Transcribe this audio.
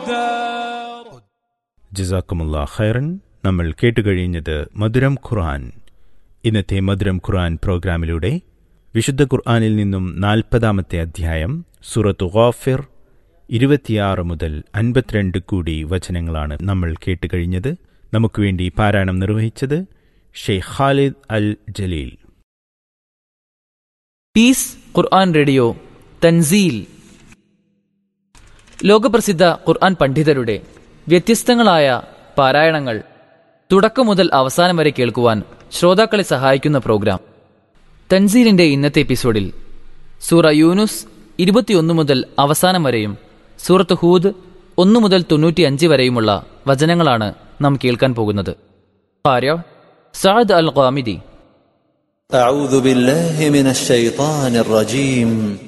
الدار ജസാക്കുമുള്ള ഖൈറൻ നമ്മൾ കേട്ടുകഴിഞ്ഞത് മധുരം ഖുർആൻ ഇന്നത്തെ മധുരം ഖുർആൻ പ്രോഗ്രാമിലൂടെ വിശുദ്ധ ഖുർആനിൽ നിന്നും നാൽപ്പതാമത്തെ അധ്യായം സൂറത്ത് ഗാഫിർ ഇരുപത്തിയാറ് മുതൽ അൻപത്തിരണ്ട് കൂടി വചനങ്ങളാണ് നമ്മൾ കേട്ടുകഴിഞ്ഞത് നമുക്ക് വേണ്ടി പാരായണം നിർവഹിച്ചത് Sheikh Khalid al Jaleel peace Quran radio Tanzeel ലോകപ്രസിദ്ധ ഖുർആൻ പണ്ഡിതരുടെ വ്യത്യസ്തങ്ങളായ പാരായണങ്ങൾ തുടക്കം മുതൽ അവസാനം വരെ കേൾക്കുവാൻ ശ്രോതാക്കളെ സഹായിക്കുന്ന പ്രോഗ്രാം തൻസീലിന്റെ ഇന്നത്തെ എപ്പിസോഡിൽ സൂറ യൂനുസ് ഇരുപത്തിയൊന്ന് മുതൽ അവസാനം വരെയും സൂറത്ത് ഹൂദ് ഒന്ന് മുതൽ തൊണ്ണൂറ്റിയഞ്ച് വരെയുമുള്ള വചനങ്ങളാണ് നാം കേൾക്കാൻ പോകുന്നത് ഭാര്യ സാദ് അൽ ഖാമിദി أعوذ بالله من الشيطان الرجيم